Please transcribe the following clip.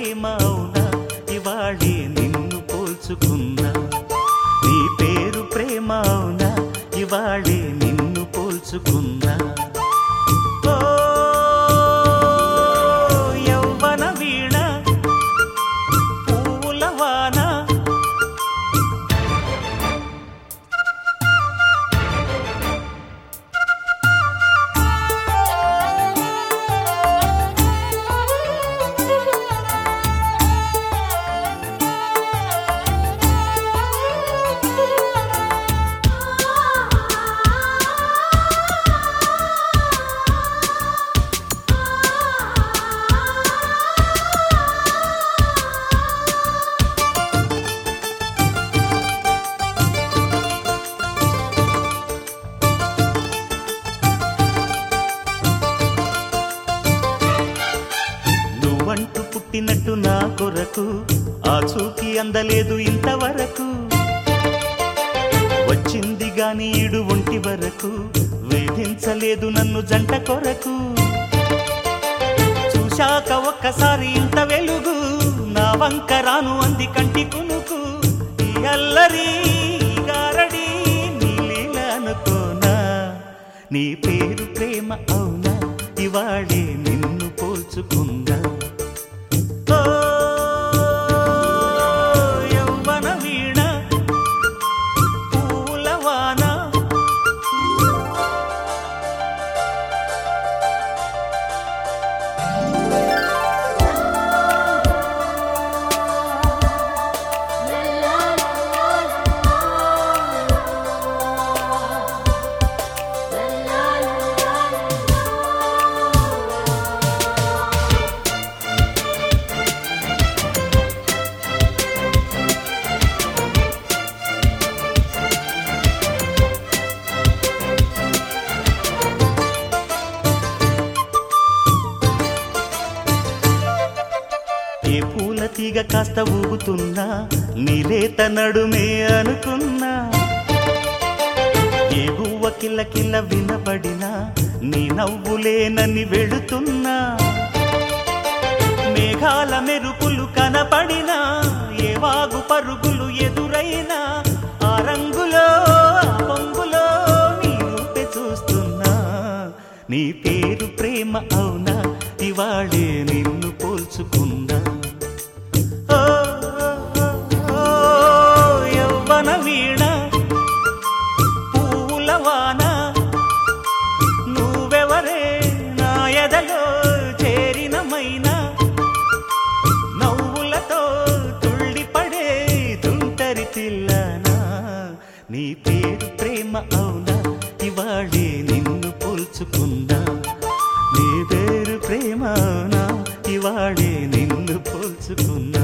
ప్రేమ అవునా ఇవాళే నిన్ను పోల్చుకున్నా నీ పేరు ప్రేమ అవునా ఇవాళే నిన్ను పోల్చుకున్నా ఓ యవ్వన వీణ పూల వాన నువ్వంటూ పుట్టినట్టు నా కొరకు ఆ చూకి అందలేదు ఇంతవరకు వచ్చింది గాని ఈడు ఒంటి వరకు వేధించలేదు నన్ను జంట కొరకు చూశాక ఒక్కసారి ఇంత వెలుగు నా వంక రాను అంది కంటి కునుకు ఈ అల్లరి ఈ గారడి నీ లీల అనుకోనా నీ పేరు ప్రేమ అవునా ఇవాళే నిన్ను పోల్చుకుందా ఓ యవ్వన వీణ పూల వాన ఏ పూల తీగ కాస్త ఊగుతున్నా నీలేత నడుమే అనుకున్నా ఏ గువ్వ కిల్ల కిల్ల వినబడినా నీ నవ్వులేనని వెళుతున్నా మేఘాల మెరుపులు కనపడినా ఏ వాగు పరుగులు ఎదురైనా ఆ రంగులో ఆ పొంగులో నీ రూపే చూస్తున్నా నీ పేరు ప్రేమ అవునా ఇవాళే నిన్ను పోల్చుకుందా ఓ, ఓ, ఓ, యవ్వన వీణ పూల వాన నువ్వెవరే నా ఎదలో చేరిన మైనా నవ్వులతో తుళ్ళిపడే తుంటరి తిల్లనా నీ పేరు ప్రేమ అవునా ఇవాళే నిన్ను పోల్చుకుందా నీ పేరు ప్రేమ అవునా ఇవాళే నిన్ను పోల్చుకుందా